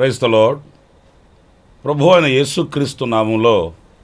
praise the lord ప్రభు అయిన యేసుక్రీస్తు నామంలో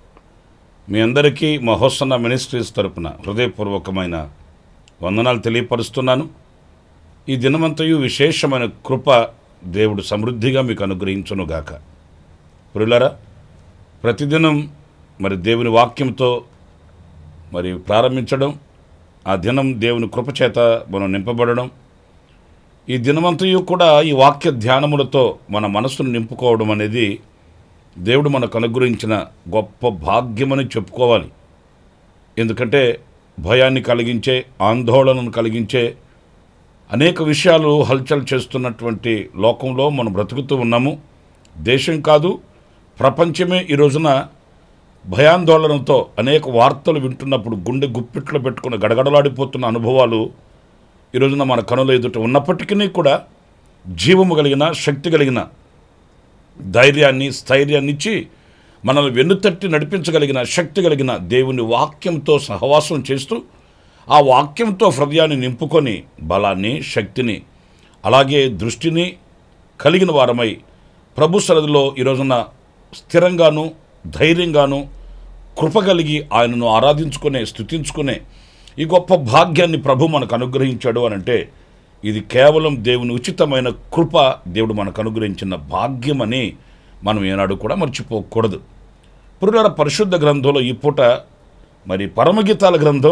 మీ అందరికీ మహోత్సన్న మినిస్ట్రీస్ తరపున హృదయపూర్వకమైన వందనాలు తెలియపరుస్తున్నాను ఈ దినమంతయు విశేషమైన కృప దేవుడు సమృద్ధిగా మీకు అనుగ్రహించునుగాక పురులరా ప్రతిదినం మరి దేవుని వాక్యంతో మరి ప్రారంభించడం ఆ దినం దేవుని కృపచేత మనం నింపబడడం ఈ దినమంతయు కూడా ఈ వాక్య ధ్యానములతో మన మనసును నింపుకోవడం అనేది దేవుడు మనకు అనుగ్రహించిన గొప్ప భాగ్యమని చెప్పుకోవాలి ఎందుకంటే భయాన్ని కలిగించే ఆందోళనను కలిగించే అనేక విషయాలు హల్చల్ చేస్తున్నటువంటి లోకంలో మనం బ్రతుకుతూ ఉన్నాము దేశం కాదు ప్రపంచమే ఈ రోజున భయాందోళనతో అనేక వార్తలు వింటున్నప్పుడు గుండె గుప్పిట్లో పెట్టుకుని గడగడలాడిపోతున్న అనుభవాలు ఈ రోజున మన కనుల ఎదుట ఉన్నప్పటికీ కూడా జీవము కలిగిన శక్తి కలిగిన ధైర్యాన్ని స్థైర్యాన్ని ఇచ్చి మనల్ని వెన్నుతట్టి నడిపించగలిగిన శక్తి కలిగిన దేవుని వాక్యంతో సహవాసం చేస్తూ ఆ వాక్యంతో హృదయాన్ని నింపుకొని బలాన్ని శక్తిని అలాగే దృష్టిని కలిగిన వారమై ప్రభు సరదిలో ఈ రోజున స్థిరంగాను ధైర్యంగాను కృప కలిగి ఆయనను ఆరాధించుకునే స్థుతించుకునే ఈ గొప్ప భాగ్యాన్ని ప్రభు మనకు అనుగ్రహించాడు అని అంటే ఇది కేవలం దేవుని ఉచితమైన కృప దేవుడు మనకు అనుగ్రహించిన భాగ్యమని మనం ఏనాడు కూడా మర్చిపోకూడదు పురుల పరిశుద్ధ గ్రంథంలో ఈ పూట మరి పరమగీతాల గ్రంథం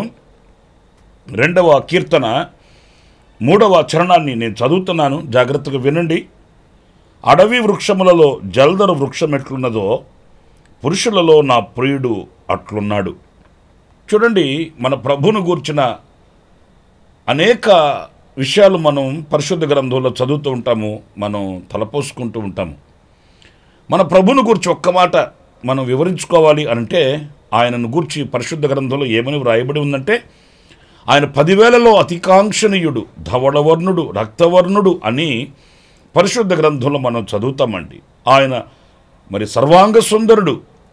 రెండవ కీర్తన మూడవ చరణాన్ని నేను చదువుతున్నాను జాగ్రత్తగా వినండి అడవి వృక్షములలో జల్దరు వృక్షం ఎట్లున్నదో పురుషులలో నా ప్రియుడు అట్లున్నాడు చూడండి మన ప్రభును గూర్చిన అనేక విషయాలు మనం పరిశుద్ధ గ్రంథంలో చదువుతూ ఉంటాము మనం తలపోసుకుంటూ ఉంటాము మన ప్రభును గురించి ఒక్క మాట మనం వివరించుకోవాలి అంటే ఆయనను గూర్చి పరిశుద్ధ గ్రంథంలో ఏమని వ్రాయబడి ఉందంటే ఆయన పదివేలలో అతికాంక్షణీయుడు ధవళవర్ణుడు రక్తవర్ణుడు అని పరిశుద్ధ గ్రంథంలో మనం చదువుతామండి ఆయన మరి సర్వాంగ సుందరుడు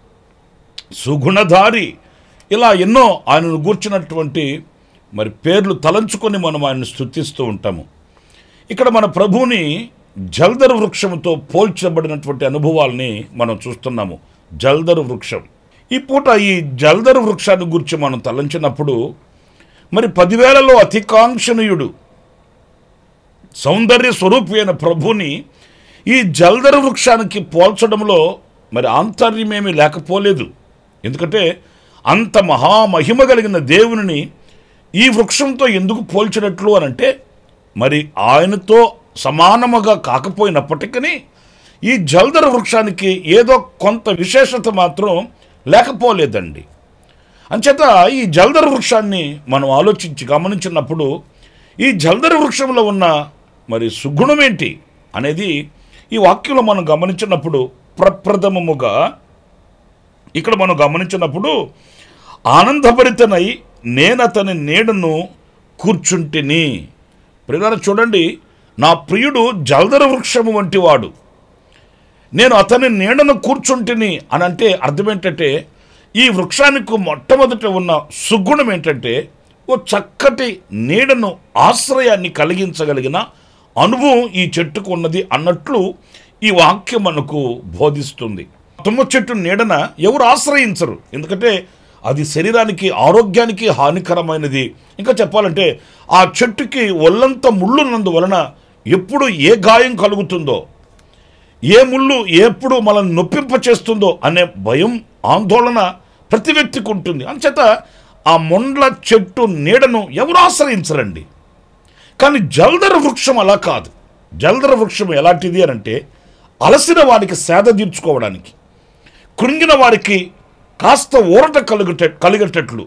సుగుణధారి ఇలా ఎన్నో ఆయనను గూర్చినటువంటి మరి పేర్లు తలంచుకొని మనం ఆయన్ని స్థుతిస్తూ ఉంటాము ఇక్కడ మన ప్రభువుని జల్దరు వృక్షంతో పోల్చబడినటువంటి అనుభవాల్ని మనం చూస్తున్నాము జల్దరు వృక్షం ఈ పూట ఈ జల్దరు వృక్షాన్ని గురించి మనం తలంచినప్పుడు మరి పదివేలలో అతికాంక్షణీయుడు సౌందర్య స్వరూపి అయిన ప్రభుని ఈ జల్దరు వృక్షానికి పోల్చడంలో మరి ఆంతర్యమేమీ లేకపోలేదు ఎందుకంటే అంత మహామహిమ కలిగిన దేవుని ఈ వృక్షంతో ఎందుకు పోల్చినట్లు అని అంటే మరి ఆయనతో సమానముగా కాకపోయినప్పటికీ ఈ జల్దర వృక్షానికి ఏదో కొంత విశేషత మాత్రం లేకపోలేదండి అంచేత ఈ జల్దర వృక్షాన్ని మనం ఆలోచించి గమనించినప్పుడు ఈ జల్దర వృక్షంలో ఉన్న మరి సుగుణం ఏంటి అనేది ఈ వాక్యంలో మనం గమనించినప్పుడు ప్రప్రథమముగా ఇక్కడ మనం గమనించినప్పుడు ఆనందభరితనై నేను అతని నీడను కూర్చుంటిని ప్రియులారా చూడండి నా ప్రియుడు జల్దర వృక్షము వంటి వాడు నేను అతని నీడను కూర్చుంటిని అని అంటే అర్థం ఏంటంటే ఈ వృక్షానికి మొట్టమొదట ఉన్న సుగుణం ఏంటంటే ఓ చక్కటి నీడను ఆశ్రయాన్ని కలిగించగలిగిన అనుభవం ఈ చెట్టుకు ఉన్నది అన్నట్లు ఈ వాక్యం మనకు బోధిస్తుంది తుమ్మ చెట్టు నీడన ఎవరు ఆశ్రయించరు ఎందుకంటే అది శరీరానికి ఆరోగ్యానికి హానికరమైనది ఇంకా చెప్పాలంటే ఆ చెట్టుకి ఒళ్ళంత ముళ్ళున్నందువలన ఎప్పుడు ఏ గాయం కలుగుతుందో ఏ ముళ్ళు ఎప్పుడు మనల్ని నొప్పింప చేస్తుందో అనే భయం ఆందోళన ప్రతి వ్యక్తికి ఉంటుంది అంచేత ఆ మొండ్ల చెట్టు నీడను ఎవరు ఆశ్రయించరండి కానీ జల్దర వృక్షం అలా కాదు జల్దర వృక్షం ఎలాంటిది అని అంటే అలసిన వాడికి సేద తీర్చుకోవడానికి కృంగిన వారికి కాస్త ఊరట కలుగట కలిగేటట్లు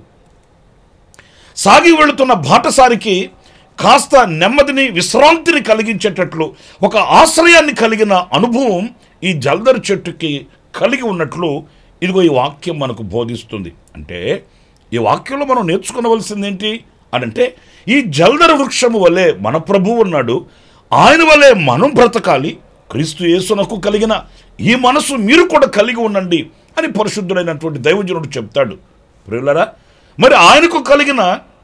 సాగి వెళుతున్న బాటసారికి కాస్త నెమ్మదిని విశ్రాంతిని కలిగించేటట్లు ఒక ఆశ్రయాన్ని కలిగిన అనుభవం ఈ జల్దర్ చెట్టుకి కలిగి ఉన్నట్లు ఇదిగో ఈ వాక్యం మనకు బోధిస్తుంది అంటే ఈ వాక్యంలో మనం నేర్చుకునవలసింది ఏంటి అని అంటే ఈ జల్దర వృక్షము వలె మన ప్రభువు ఉన్నాడు ఆయన వలె మనం బ్రతకాలి క్రీస్తు యేసునకు కలిగిన ఈ మనసు మీరు కూడా కలిగి ఉండండి అని పరిశుద్ధుడైనటువంటి దైవజనుడు చెప్తాడు ప్రియులరా మరి ఆయనకు కలిగిన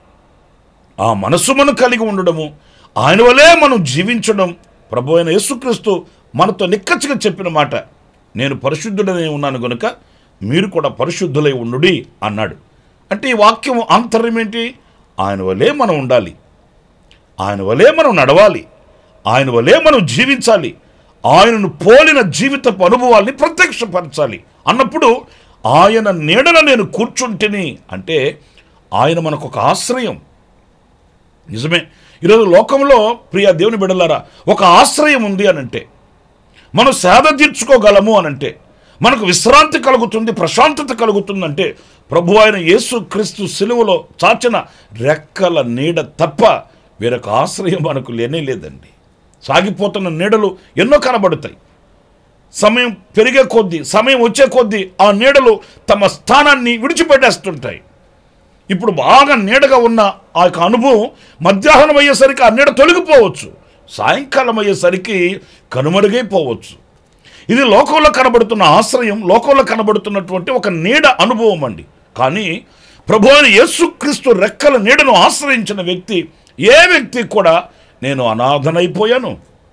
ఆ మనస్సు మనం కలిగి ఉండడము ఆయన వలే మనం జీవించడం ప్రభు అయిన యేసుక్రీస్తు మనతో నిక్కచ్చిగా చెప్పిన మాట నేను పరిశుద్ధుడనే ఉన్నాను గనుక మీరు కూడా పరిశుద్ధులై ఉండుడి అన్నాడు అంటే ఈ వాక్యం ఆంతర్యం ఏంటి ఆయన వలే మనం ఉండాలి ఆయన వలే మనం నడవాలి ఆయన వలే మనం జీవించాలి ఆయనను పోలిన జీవితపు అనుభవాల్ని ప్రత్యక్షపరచాలి అన్నప్పుడు ఆయన నీడన నేను కూర్చుంటిని అంటే ఆయన మనకు ఒక ఆశ్రయం నిజమే ఈరోజు లోకంలో ప్రియ దేవుని బిడలారా ఒక ఆశ్రయం ఉంది అనంటే మనం సేద తీర్చుకోగలము అనంటే మనకు విశ్రాంతి కలుగుతుంది ప్రశాంతత కలుగుతుందంటే ప్రభు ఆయన యేసు క్రీస్తు సిలువలో చాచిన రెక్కల నీడ తప్ప వేరొక ఆశ్రయం మనకు లేనే లేదండి సాగిపోతున్న నీడలు ఎన్నో కనబడతాయి సమయం పెరిగే కొద్దీ సమయం వచ్చే కొద్దీ ఆ నీడలు తమ స్థానాన్ని విడిచిపెట్టేస్తుంటాయి ఇప్పుడు బాగా నీడగా ఉన్న ఆ యొక్క అనుభవం మధ్యాహ్నం అయ్యేసరికి ఆ నీడ తొలగిపోవచ్చు సాయంకాలం అయ్యేసరికి కనుమరుగైపోవచ్చు ఇది లోకంలో కనబడుతున్న ఆశ్రయం లోకంలో కనబడుతున్నటువంటి ఒక నీడ అనుభవం అండి కానీ ప్రభు అయిన యేసుక్రీస్తు రెక్కల నీడను ఆశ్రయించిన వ్యక్తి ఏ వ్యక్తి కూడా నేను అనాథనైపోయాను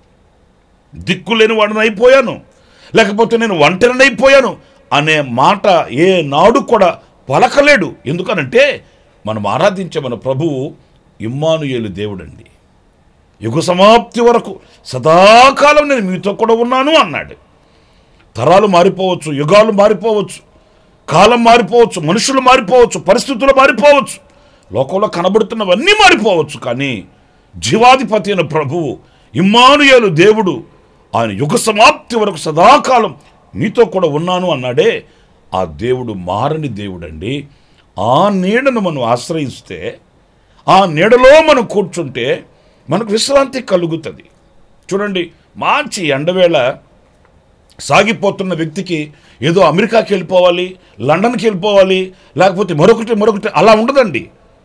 దిక్కులేని వాడినైపోయాను లేకపోతే నేను ఒంటరినైపోయాను అనే మాట ఏ నాడు కూడా పలకలేడు ఎందుకనంటే మనం ఆరాధించే మన ప్రభువు ఇమ్మానుయేలు దేవుడండి యుగ సమాప్తి వరకు సదాకాలం నేను మీతో కూడా ఉన్నాను అన్నాడు తరాలు మారిపోవచ్చు యుగాలు మారిపోవచ్చు కాలం మారిపోవచ్చు మనుషులు మారిపోవచ్చు పరిస్థితులు మారిపోవచ్చు లోకంలో కనబడుతున్నవన్నీ మారిపోవచ్చు కానీ జీవాధిపతి అయిన ప్రభువు ఇమ్మానుయేలు దేవుడు ఆయన యుగ సమాప్తి వరకు సదాకాలం మీతో కూడా ఉన్నాను అన్నాడే ఆ దేవుడు మారని దేవుడండి ఆ నీడను మనం ఆశ్రయిస్తే ఆ నీడలో మనం కూర్చుంటే మనకు విశ్రాంతి కలుగుతుంది చూడండి మంచి ఎండవేళ సాగిపోతున్న వ్యక్తికి ఏదో అమెరికాకి వెళ్ళిపోవాలి లండన్కి వెళ్ళిపోవాలి లేకపోతే మరొకటి మరొకటి అలా ఉండదండి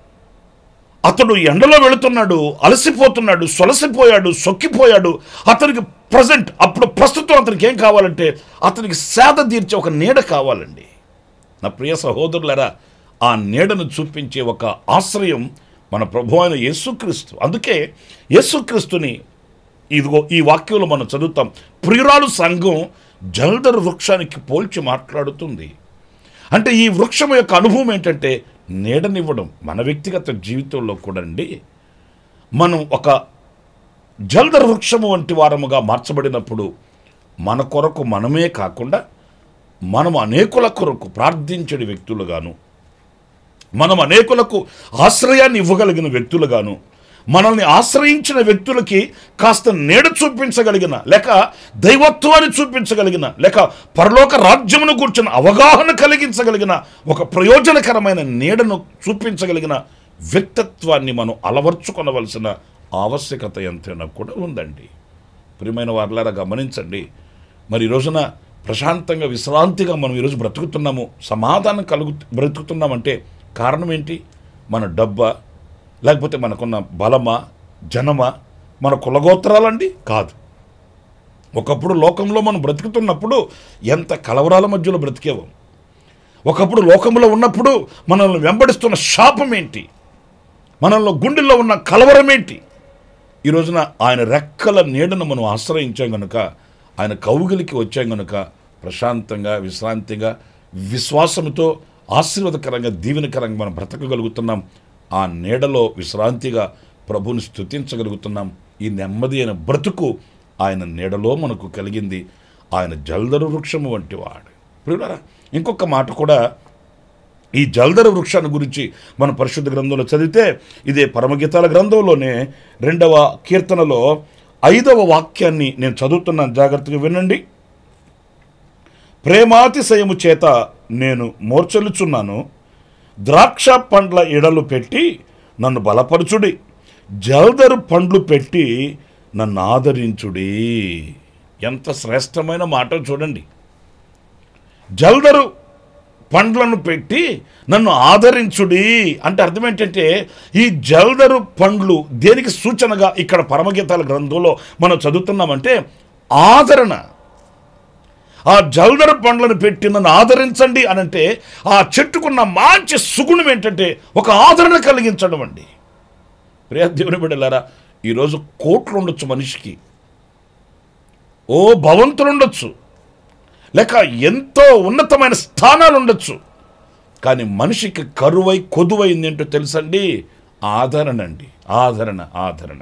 అతడు ఎండలో వెళుతున్నాడు అలసిపోతున్నాడు సొలసిపోయాడు సొక్కిపోయాడు అతనికి ప్రజెంట్ అప్పుడు ప్రస్తుతం అతనికి ఏం కావాలంటే అతనికి సేద తీర్చే ఒక నీడ కావాలండి నా ప్రియ సహోదరులరా ఆ నీడను చూపించే ఒక ఆశ్రయం మన ప్రభు అయిన యేసుక్రీస్తు అందుకే యేసుక్రీస్తుని ఇదిగో ఈ వాక్యంలో మనం చదువుతాం ప్రియురాలు సంఘం జల్దరు వృక్షానికి పోల్చి మాట్లాడుతుంది అంటే ఈ వృక్షం యొక్క అనుభవం ఏంటంటే నీడనివ్వడం మన వ్యక్తిగత జీవితంలో కూడా అండి మనం ఒక జల్దర వృక్షము వంటి వారముగా మార్చబడినప్పుడు మన కొరకు మనమే కాకుండా మనం అనేకుల కొరకు ప్రార్థించని వ్యక్తులుగాను మనం అనేకులకు ఆశ్రయాన్ని ఇవ్వగలిగిన వ్యక్తులుగాను మనల్ని ఆశ్రయించిన వ్యక్తులకి కాస్త నీడ చూపించగలిగిన లేక దైవత్వాన్ని చూపించగలిగిన లేక పరలోక రాజ్యమును కూర్చున్న అవగాహన కలిగించగలిగిన ఒక ప్రయోజనకరమైన నీడను చూపించగలిగిన వ్యక్తిత్వాన్ని మనం అలవర్చుకొనవలసిన ఆవశ్యకత ఎంతైనా కూడా ఉందండి ప్రియమైన వారులారా గమనించండి మరి ఈ రోజున ప్రశాంతంగా విశ్రాంతిగా మనం ఈరోజు బ్రతుకుతున్నాము సమాధానం కలుగు బ్రతుకుతున్నామంటే కారణం ఏంటి మన డబ్బా లేకపోతే మనకున్న బలమా జనమా మన కులగోత్రాలండి కాదు ఒకప్పుడు లోకంలో మనం బ్రతుకుతున్నప్పుడు ఎంత కలవరాల మధ్యలో బ్రతికేవాం ఒకప్పుడు లోకంలో ఉన్నప్పుడు మనల్ని వెంబడిస్తున్న శాపం ఏంటి మనలో గుండెల్లో ఉన్న కలవరం ఏంటి ఈ రోజున ఆయన రెక్కల నీడను మనం ఆశ్రయించాం గనుక ఆయన కౌగిలికి వచ్చాం గనుక ప్రశాంతంగా విశ్రాంతిగా విశ్వాసంతో ఆశీర్వాదకరంగా దీవెనకరంగా మనం బ్రతకగలుగుతున్నాం ఆ నీడలో విశ్రాంతిగా ప్రభుని స్తుతించగలుగుతున్నాం ఈ నెమ్మది అయిన బ్రతుకు ఆయన నీడలో మనకు కలిగింది ఆయన జల్దరు వృక్షము వంటి వాడు ప్రియులారా ఇంకొక మాట కూడా ఈ జల్దర వృక్షాన్ని గురించి మన పరిశుద్ధ గ్రంథంలో చదివితే ఇదే పరమగీతాల గ్రంథంలోనే రెండవ కీర్తనలో ఐదవ వాక్యాన్ని నేను చదువుతున్నాను జాగ్రత్తగా వినండి ప్రేమాతిశయము చేత నేను మోర్చలుచున్నాను ద్రాక్ష పండ్ల ఎడలు పెట్టి నన్ను బలపరచుడి జల్దరు పండ్లు పెట్టి నన్ను ఆదరించుడి ఎంత శ్రేష్టమైన మాట చూడండి జల్దరు పండ్లను పెట్టి నన్ను ఆదరించుడి అంటే అర్థం ఏంటంటే ఈ జల్దరు పండ్లు దేనికి సూచనగా ఇక్కడ పరమగీతాల గ్రంథంలో మనం చదువుతున్నామంటే ఆదరణ ఆ జల్దర పండ్లను పెట్టి నన్ను ఆదరించండి అని అంటే ఆ చెట్టుకున్న మంచి సుగుణం ఏంటంటే ఒక ఆదరణ కలిగించడం అండి ప్రియ దేవుని బిడ్డలారా ఈరోజు కోట్లు ఉండొచ్చు మనిషికి ఓ భవంతులు ఉండొచ్చు లేక ఎంతో ఉన్నతమైన స్థానాలు ఉండొచ్చు కానీ మనిషికి కరువై కొదువైంది ఏంటో తెలుసండి ఆదరణ అండి ఆదరణ ఆదరణ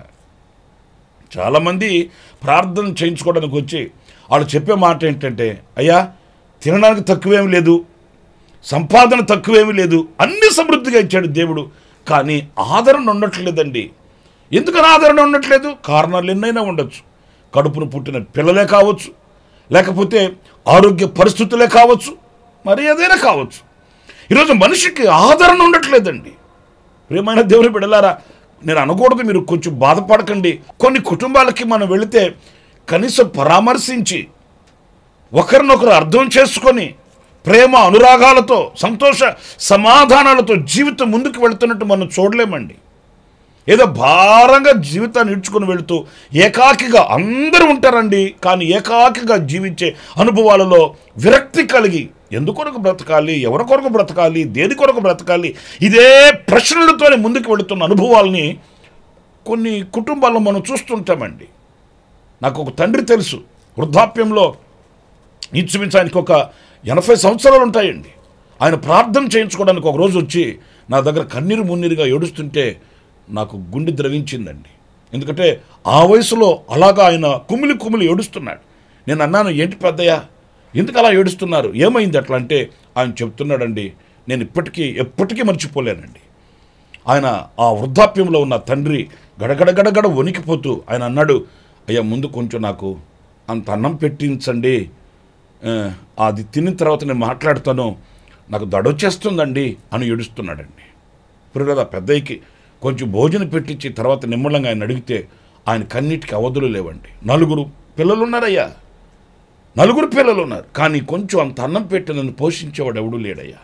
చాలామంది ప్రార్థన చేయించుకోవడానికి వచ్చి వాళ్ళు చెప్పే మాట ఏంటంటే అయ్యా తినడానికి తక్కువేమీ లేదు సంపాదన తక్కువేమీ లేదు అన్ని సమృద్ధిగా ఇచ్చాడు దేవుడు కానీ ఆదరణ ఉండట్లేదండి ఎందుకని ఆదరణ ఉండట్లేదు కారణాలు ఎన్నైనా ఉండొచ్చు కడుపును పుట్టిన పిల్లలే కావచ్చు లేకపోతే ఆరోగ్య పరిస్థితులే కావచ్చు మరి ఏదైనా కావచ్చు ఈరోజు మనిషికి ఆదరణ ఉండట్లేదండి ప్రియమైన దేవుని బిడలారా నేను అనకూడదు మీరు కొంచెం బాధపడకండి కొన్ని కుటుంబాలకి మనం వెళితే కనీసం పరామర్శించి ఒకరినొకరు అర్థం చేసుకొని ప్రేమ అనురాగాలతో సంతోష సమాధానాలతో జీవితం ముందుకు వెళుతున్నట్టు మనం చూడలేమండి ఏదో భారంగా జీవితాన్ని ఇడ్చుకుని వెళుతూ ఏకాకిగా అందరూ ఉంటారండి కానీ ఏకాకిగా జీవించే అనుభవాలలో విరక్తి కలిగి ఎందుకొరకు బ్రతకాలి ఎవరి కొరకు బ్రతకాలి దేని కొరకు బ్రతకాలి ఇదే ప్రశ్నలతోనే ముందుకు వెళుతున్న అనుభవాల్ని కొన్ని కుటుంబాల్లో మనం చూస్తుంటామండి నాకు ఒక తండ్రి తెలుసు వృద్ధాప్యంలో ఇంచుమించు ఆయనకి ఒక ఎనభై సంవత్సరాలు ఉంటాయండి ఆయన ప్రార్థన చేయించుకోవడానికి ఒక రోజు వచ్చి నా దగ్గర కన్నీరు మున్నీరుగా ఏడుస్తుంటే నాకు గుండె ద్రవించిందండి ఎందుకంటే ఆ వయసులో అలాగా ఆయన కుమిలి కుమిలి ఏడుస్తున్నాడు నేను అన్నాను ఏంటి పెద్దయ్య ఎందుకు అలా ఏడుస్తున్నారు ఏమైంది అట్లా అంటే ఆయన చెప్తున్నాడండి నేను ఇప్పటికీ ఎప్పటికీ మర్చిపోలేనండి ఆయన ఆ వృద్ధాప్యంలో ఉన్న తండ్రి గడగడ గడగడ వణికిపోతూ ఆయన అన్నాడు అయ్యా ముందు కొంచెం నాకు అంత అన్నం పెట్టించండి ఆ, అది తిన్న తర్వాత నేను మాట్లాడతాను నాకు దడొచ్చేస్తుందండి అని ఏడుస్తున్నాడండి ఇప్పుడు కదా పెద్దయ్యకి కొంచెం భోజనం పెట్టించి తర్వాత నిమ్మలంగా ఆయన అడిగితే ఆయన కన్నిటికి అవధులు లేవండి నలుగురు పిల్లలు ఉన్నారయ్యా నలుగురు పిల్లలు ఉన్నారు కానీ కొంచెం అంత అన్నం పెట్టి నన్ను పోషించేవాడు ఎవడు లేడయ్యా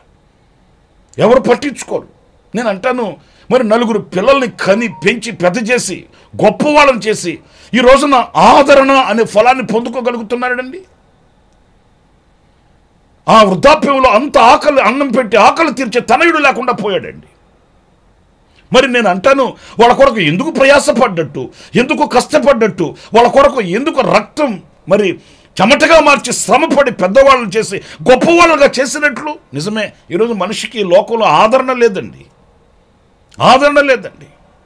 ఎవరు పట్టించుకోరు నేను అంటాను మరి నలుగురు పిల్లల్ని కని పెంచి పెద్ద చేసి గొప్పవాళ్ళని చేసి ఈ రోజున ఆదరణ అనే ఫలాన్ని పొందుకోగలుగుతున్నాడండి ఆ వృద్ధాప్యంలో అంత ఆకలి అన్నం పెట్టి ఆకలి తీర్చే తనయుడు లేకుండా పోయాడండి మరి నేను అంటాను వాళ్ళ కొరకు ఎందుకు ప్రయాసపడ్డట్టు ఎందుకు కష్టపడ్డట్టు వాళ్ళ కొరకు ఎందుకు రక్తం మరి చెమటగా మార్చి శ్రమపడి పెద్దవాళ్ళని చేసి గొప్పవాళ్ళుగా చేసినట్లు నిజమే ఈరోజు మనిషికి ఈ లోకంలో ఆదరణ లేదండి ఆదరణ లేదండి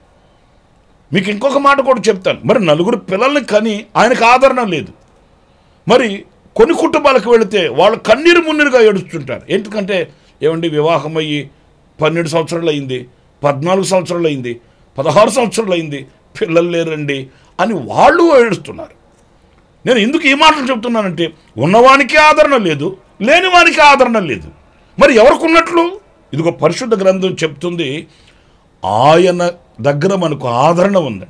మీకు ఇంకొక మాట కూడా చెప్తాను మరి నలుగురు పిల్లల్ని కని ఆయనకు ఆదరణ లేదు మరి కొన్ని కుటుంబాలకు వెళితే వాళ్ళు కన్నీరు మున్నీరుగా ఏడుస్తుంటారు ఎందుకంటే ఏమండి వివాహం అయ్యి పన్నెండు సంవత్సరాలు అయింది పద్నాలుగు సంవత్సరాలు అయింది పదహారు సంవత్సరాలు అయింది పిల్లలు లేరండి అని వాళ్ళు ఏడుస్తున్నారు నేను ఎందుకు ఈ మాటలు చెప్తున్నానంటే ఉన్నవానికి ఆదరణ లేదు లేనివానికి ఆదరణ లేదు మరి ఎవరికి ఉన్నట్లు ఇదిగో పరిశుద్ధ గ్రంథం చెప్తుంది ఆయన దగ్గర మనకు ఆదరణ ఉందండి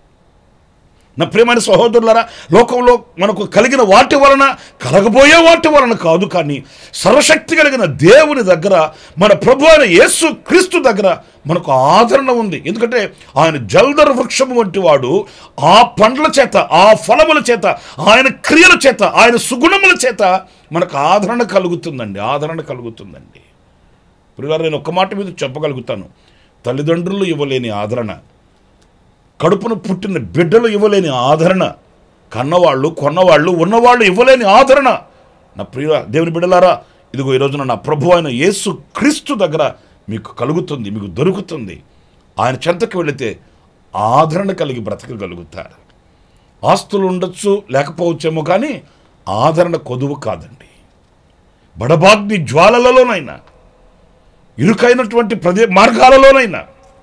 నా ప్రియమైన సహోదరులారా లోకంలో మనకు కలిగిన వాటి వలన కలగబోయే వాటి వలన కాదు కానీ సర్వశక్తి కలిగిన దేవుని దగ్గర మన ప్రభు అయిన యేసు క్రీస్తు దగ్గర మనకు ఆదరణ ఉంది ఎందుకంటే ఆయన జల్దర వృక్షము వంటి వాడు ఆ పండ్ల చేత ఆ ఫలముల చేత ఆయన క్రియల చేత ఆయన సుగుణముల చేత మనకు ఆదరణ కలుగుతుందండి ఆదరణ కలుగుతుందండి ప్రియులారా నేను ఒక్క మాట మీద చెప్పగలుగుతాను తల్లిదండ్రులు ఇవ్వలేని ఆదరణ కడుపును పుట్టిన బిడ్డలు ఇవ్వలేని ఆదరణ కన్నవాళ్ళు కొన్నవాళ్ళు ఉన్నవాళ్ళు ఇవ్వలేని ఆదరణ నా ప్రియ దేవుని బిడ్డలారా ఇదిగో ఈ రోజున నా ప్రభు అయిన యేసు క్రీస్తు దగ్గర మీకు కలుగుతుంది మీకు దొరుకుతుంది ఆయన చెంతకు వెళితే ఆదరణ కలిగి బ్రతకగలుగుతారు ఆస్తులు ఉండొచ్చు లేకపోవచ్చేమో కానీ ఆదరణ కొదువు కాదండి బడబాగ్ని జ్వాలలలోనైనా ఇరుకైనటువంటి ప్రదే మార్గాలలోనైనా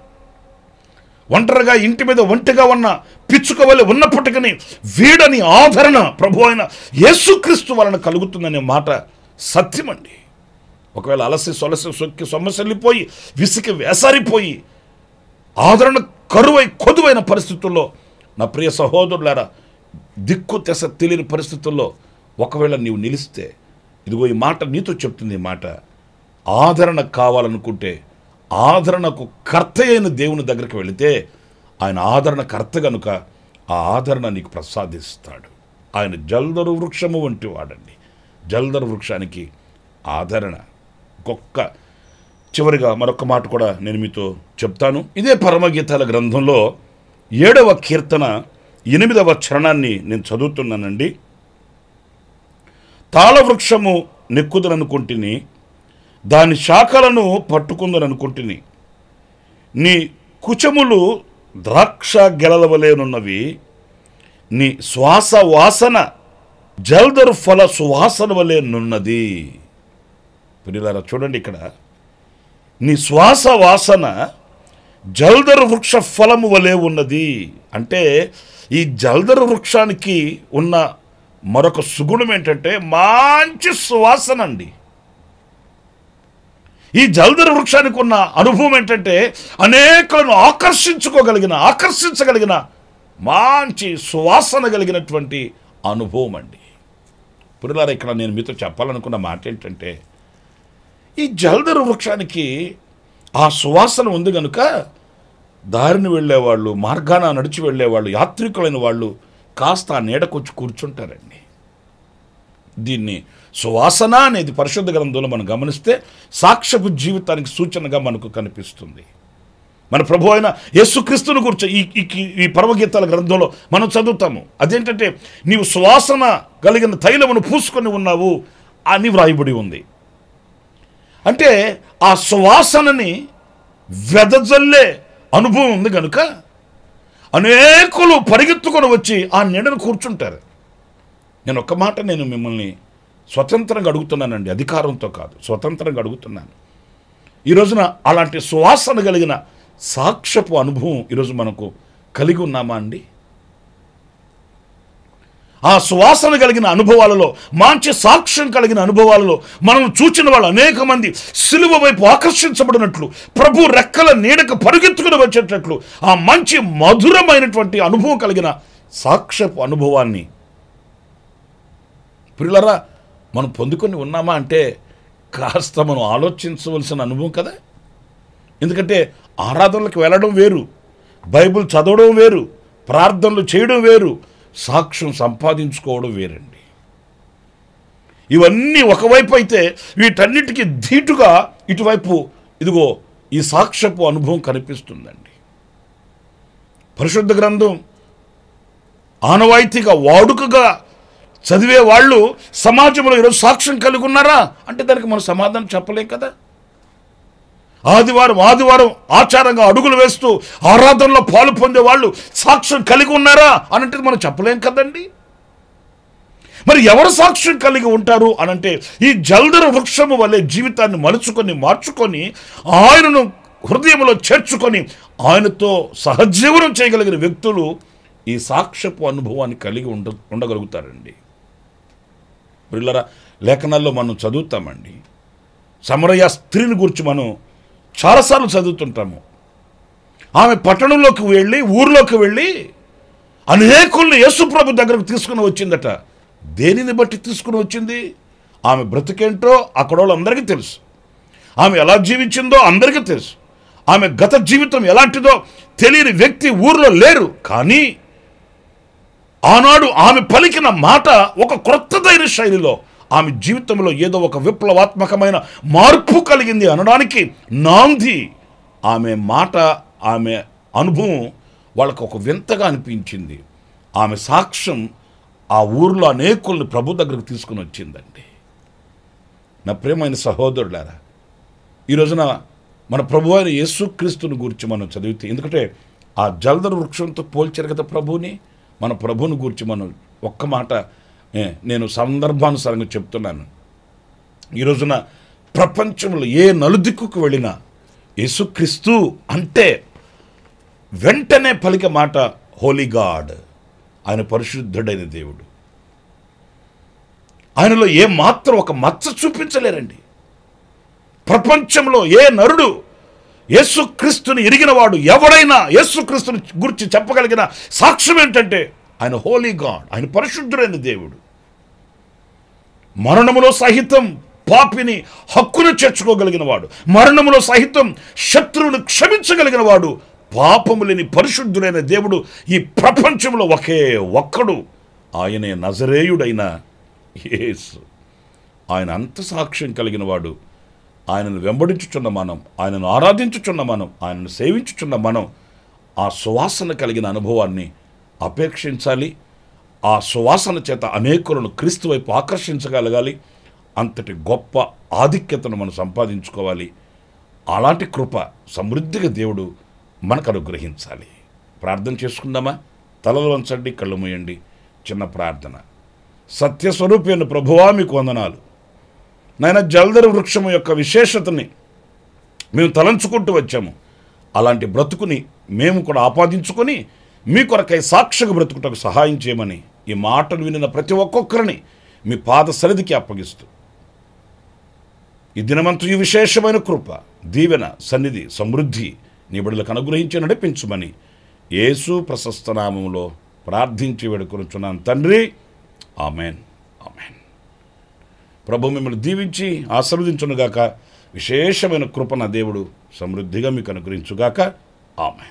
ఒంటరిగా ఇంటి మీద ఒంటిగా ఉన్న పిచ్చుక వలె ఉన్నప్పటికీ వీడని ఆదరణ ప్రభు అయిన యేసుక్రీస్తు వలన కలుగుతుందనే మాట సత్యమండి ఒకవేళ అలసి సొలసి సొక్కి సొమ్మసెల్లిపోయి విసికి వేసారిపోయి ఆదరణ కరువై కొదువైన పరిస్థితుల్లో నా ప్రియ సహోదరులారా దిక్కు తెస తెలియని పరిస్థితుల్లో ఒకవేళ నీవు నిలిస్తే ఇదిగో ఈ మాట నీతో చెప్తుంది ఈ మాట ఆదరణ కావాలనుకుంటే ఆదరణకు కర్త అయిన దేవుని దగ్గరికి వెళితే ఆయన ఆదరణ కర్త గనుక ఆ ఆదరణ నీకు ప్రసాదిస్తాడు ఆయన జల్దరు వృక్షము వంటి వాడండి జల్దరు వృక్షానికి ఆదరణ గొక్క చివరిగా మరొక మాట కూడా నేను మీతో చెప్తాను ఇదే పరమగీతాల గ్రంథంలో ఏడవ కీర్తన ఎనిమిదవ చరణాన్ని నేను చదువుతున్నానండి తాళవృక్షము నెక్కుదననుకుంటుని దాని శాఖలను పట్టుకుందననుకుంటుని నీ కుచములు ద్రాక్ష గెలల వలెనున్నవి నీ శ్వాస వాసన జల్దరు ఫల సువాసన వలె నున్నది పిల్లలారా చూడండి ఇక్కడ నీ శ్వాస వాసన జల్దరు వృక్ష ఫలము వలె ఉన్నది అంటే ఈ జల్దరు వృక్షానికి ఉన్న మరొక సుగుణం ఏంటంటే మంచి సువాసన అండి ఈ జల్దరు వృక్షానికి ఉన్న అనుభవం ఏంటంటే అనేకులను ఆకర్షించుకోగలిగిన ఆకర్షించగలిగిన మంచి సువాసన కలిగినటువంటి అనుభవం అండి పురిలారా ఇక్కడ నేను మీతో చెప్పాలనుకున్న మాట ఏంటంటే ఈ జల్దరు వృక్షానికి ఆ సువాసన ఉంది కనుక దారిని వెళ్ళేవాళ్ళు మార్గాన నడిచి వెళ్ళేవాళ్ళు యాత్రికులైన వాళ్ళు కాస్త ఆ నీడకొచ్చి కూర్చుంటారండి దీన్ని సువాసన అనేది పరిశుద్ధ గ్రంథంలో మనం గమనిస్తే సాక్ష్యపు జీవితానికి సూచనగా మనకు కనిపిస్తుంది మన ప్రభు అయిన యేసుక్రీస్తుని గురించి ఈ ఈ- ఈ పర్వగీతాల గ్రంథంలో మనం చదువుతాము అదేంటంటే నీవు సువాసన కలిగిన తైలమును పూసుకొని ఉన్నావు అని వ్రాయబడి ఉంది అంటే ఆ సువాసనని వెదజల్లే అనుభవం ఉంది కనుక అనేకులు పరిగెత్తుకొని వచ్చి ఆ నీడను కూర్చుంటారు నేను ఒక్క మాట నేను మిమ్మల్ని స్వతంత్రంగా అడుగుతున్నానండి అధికారంతో కాదు స్వతంత్రంగా అడుగుతున్నాను ఈ రోజున అలాంటి సువాసన కలిగిన సాక్ష్యపు అనుభవం ఈరోజు మనకు కలిగి ఉన్నామా అండి ఆ సువాసన కలిగిన అనుభవాలలో మంచి సాక్ష్యం కలిగిన అనుభవాలలో మనం చూచిన వాళ్ళు అనేక మంది సిలువ వైపు ఆకర్షించబడినట్లు ప్రభు రెక్కల నీడకు పరుగెత్తుకుని వచ్చేటట్లు ఆ మంచి మధురమైనటువంటి అనుభవం కలిగిన సాక్ష్యపు అనుభవాన్ని పిల్లరా మనం పొందుకొని ఉన్నామా అంటే కాస్త మనం ఆలోచించవలసిన అనుభవం కదా ఎందుకంటే ఆరాధనలకు వెళ్ళడం వేరు బైబిల్ చదవడం వేరు ప్రార్థనలు చేయడం వేరు సాక్ష్యం సంపాదించుకోవడం వేరండి ఇవన్నీ ఒకవైపు అయితే వీటన్నిటికీ ధీటుగా ఇటువైపు ఇదిగో ఈ సాక్ష్యపు అనుభవం కనిపిస్తుందండి పరిశుద్ధ గ్రంథం ఆనవాయితీగా వాడుకగా చదివే వాళ్ళు సమాజంలో ఈరోజు సాక్ష్యం కలిగి ఉన్నారా అంటే దానికి మనం సమాధానం చెప్పలేం కదా ఆదివారం ఆదివారం ఆచారంగా అడుగులు వేస్తూ ఆరాధనలో పాలు పొందే వాళ్ళు సాక్ష్యం కలిగి ఉన్నారా అని అంటే మనం చెప్పలేం కదండి మరి ఎవరు సాక్ష్యం కలిగి ఉంటారు అనంటే ఈ జల్దర వృక్షము వలె జీవితాన్ని మలుచుకొని మార్చుకొని ఆయనను హృదయంలో చేర్చుకొని ఆయనతో సహజీవనం చేయగలిగిన వ్యక్తులు ఈ సాక్ష్యపు అనుభవాన్ని కలిగి ఉండ ఉండగలుగుతారండి పిల్లరా లేఖనాల్లో మనం చదువుతామండి సమరయ స్త్రీని గురించి మనం చాలాసార్లు చదువుతుంటాము ఆమె పట్టణంలోకి వెళ్ళి ఊర్లోకి వెళ్ళి అనేకుల్ని యేసుప్రభు దగ్గరకు తీసుకుని వచ్చిందట దేనిని బట్టి తీసుకుని వచ్చింది ఆమె బ్రతికేంటో అక్కడ వాళ్ళందరికీ తెలుసు ఆమె ఎలా జీవించిందో అందరికీ తెలుసు ఆమె గత జీవితం ఎలాంటిదో తెలియని వ్యక్తి ఊర్లో లేరు కానీ ఆనాడు ఆమె పలికిన మాట ఒక క్రొత్తదైన శైలిలో ఆమె జీవితంలో ఏదో ఒక విప్లవాత్మకమైన మార్పు కలిగింది అనడానికి నాంది ఆమె మాట ఆమె అనుభవం వాళ్ళకు ఒక వింతగా అనిపించింది ఆమె సాక్ష్యం ఆ ఊర్లో అనేకుల్ని ప్రభు దగ్గరకు తీసుకుని వచ్చిందండి నా ప్రియమైన సహోదరులారా ఈ రోజున మన ప్రభు అయిన యేసుక్రీస్తుని గురించి మనం చదివితే ఎందుకంటే ఆ జల్దర వృక్షంతో పోల్చారు కదా ప్రభుని మన ప్రభుని గురించి మనం ఒక్క మాట ఏ, నేను సందర్భానుసారంగా చెప్తున్నాను ఈ రోజున ప్రపంచంలో ఏ నలుదిక్కుకు వెళ్ళినా యేసుక్రీస్తు అంటే వెంటనే పలికే మాట హోలీ గాడ్ ఆయన పరిశుద్ధుడైన దేవుడు ఆయనలో ఏ మాత్రం ఒక మచ్చ చూపించలేరండి ప్రపంచంలో ఏ నరుడు యేసుక్రీస్తుని ఎరిగినవాడు ఎవడైనా యేసుక్రీస్తుని గురించి చెప్పగలిగిన సాక్ష్యం ఏంటంటే ఆయన హోలీ గాడ్ ఆయన పరిశుద్ధుడైన దేవుడు మరణములో సహితం పాపిని హక్కును చేర్చుకోగలిగిన వాడు మరణములో సహితం శత్రువును క్షమించగలిగిన వాడు పాపము లేని పరిశుద్ధుడైన దేవుడు ఈ ప్రపంచంలో ఒకే ఒక్కడు ఆయనే నజరేయుడైన యేసు ఆయన అంత సాక్ష్యం కలిగిన వాడు ఆయనను వెంబడించుచున్న మనం ఆయనను ఆరాధించుచున్న మనం ఆయనను సేవించుచున్న మనం ఆ సువాసన కలిగిన అనుభవాన్ని అపేక్షించాలి ఆ సువాసన చేత అనేకులను క్రీస్తు వైపు ఆకర్షించగలగాలి అంతటి గొప్ప ఆధిక్యతను మనం సంపాదించుకోవాలి అలాంటి కృప సమృద్ధిగా దేవుడు మనకు అనుగ్రహించాలి ప్రార్థన చేసుకుందామా తలలు వంచండి కళ్ళు మూయండి చిన్న ప్రార్థన సత్యస్వరూపైన ప్రభువా మీకు వందనాలు నాయన జల్దర వృక్షము యొక్క విశేషతని మేము తలంచుకుంటూ వచ్చాము అలాంటి బ్రతుకుని మేము కూడా ఆపాదించుకొని మీ కొరకై సాక్షిగా బ్రతుకుటకు సహాయం చేయమని ఈ మాటలు వినిన ప్రతి ఒక్కొక్కరిని మీ పాద సరిదికి అప్పగిస్తూ ఈ దినమంతు ఈ విశేషమైన కృప దీవెన సన్నిధి సమృద్ధి నీ బిడ్డలకు అనుగ్రహించి నడిపించమని యేసు ప్రశస్త నామములో ప్రార్థించి వేడుకొనుచున్నాను తండ్రి ఆమెన్ ఆమెన్ ప్రభు మిమ్మల్ని దీవించి ఆశీర్వదించునుగాక విశేషమైన కృప నా దేవుడు సమృద్ధిగా మీకు అనుగ్రహించుగాక ఆమెన్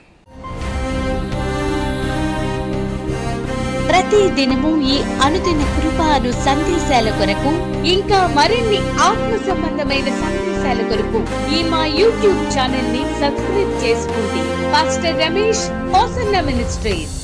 ప్రతి దినము ఈ అనుదిన కృప అను సందేశాల కొరకు ఇంకా మరిన్ని ఆత్మ సంబంధమైన సందేశాల కొరకు ఈ మా యూట్యూబ్ ఛానల్ ని సబ్స్క్రైబ్ చేసుకోండి పాస్టర్ రమేష్ హోసన్న మినిస్ట్రీస్